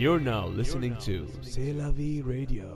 You're now listening to C'est la vie radio.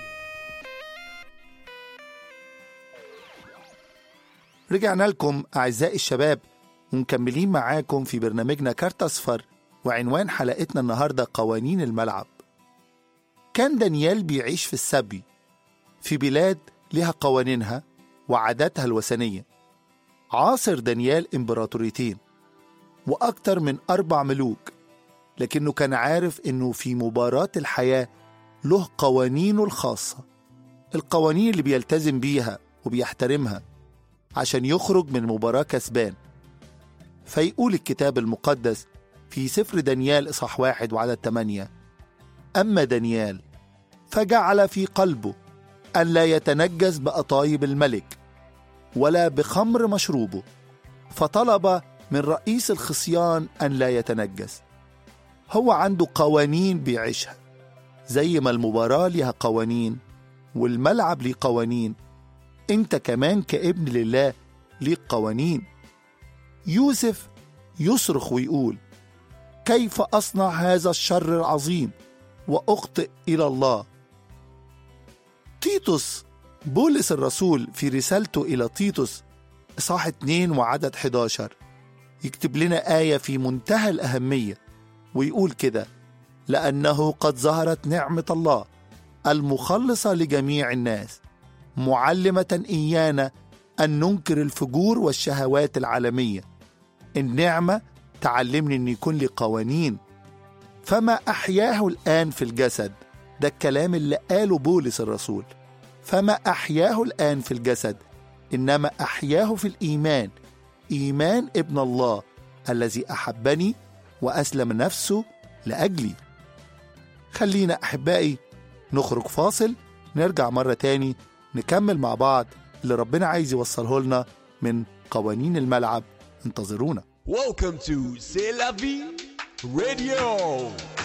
رجعنا لكم أعزائي الشباب ومكملين معاكم في برنامجنا كارت أصفر وعنوان حلقتنا النهاردة قوانين الملعب كان دانيال بيعيش في السبي في بلاد لها قوانينها وعاداتها الوثنية عاصر دانيال إمبراطوريتين وأكتر من أربع ملوك لكنه كان عارف إنه في مباراة الحياة له قوانينه الخاصة القوانين اللي بيلتزم بيها وبيحترمها عشان يخرج من مباراة كسبان فيقول الكتاب المقدس في سفر دانيال إصحاح واحد وعدد تمانية أما دانيال فجعل في قلبه أن لا يتنجس بأطايب الملك ولا بخمر مشروبه فطلب من رئيس الخصيان أن لا يتنجس هو عنده قوانين بيعيشها زي ما المباراة ليها قوانين والملعب ليه قوانين انت كمان كابن لله ليك قوانين يوسف يصرخ ويقول كيف اصنع هذا الشر العظيم واخطئ الى الله تيتوس بولس الرسول في رسالته الى تيتوس اصحاح 2 وعدد 11 يكتب لنا ايه في منتهى الاهميه ويقول كده لانه قد ظهرت نعمه الله المخلصه لجميع الناس معلمة إيانا أن ننكر الفجور والشهوات العالمية النعمة تعلمني أن يكون لي قوانين فما أحياه الآن في الجسد ده الكلام اللي قاله بولس الرسول فما أحياه الآن في الجسد إنما أحياه في الإيمان إيمان ابن الله الذي أحبني وأسلم نفسه لأجلي خلينا أحبائي نخرج فاصل نرجع مرة تاني نكمل مع بعض اللي ربنا عايز يوصله لنا من قوانين الملعب انتظرونا Welcome to C'est la vie radio.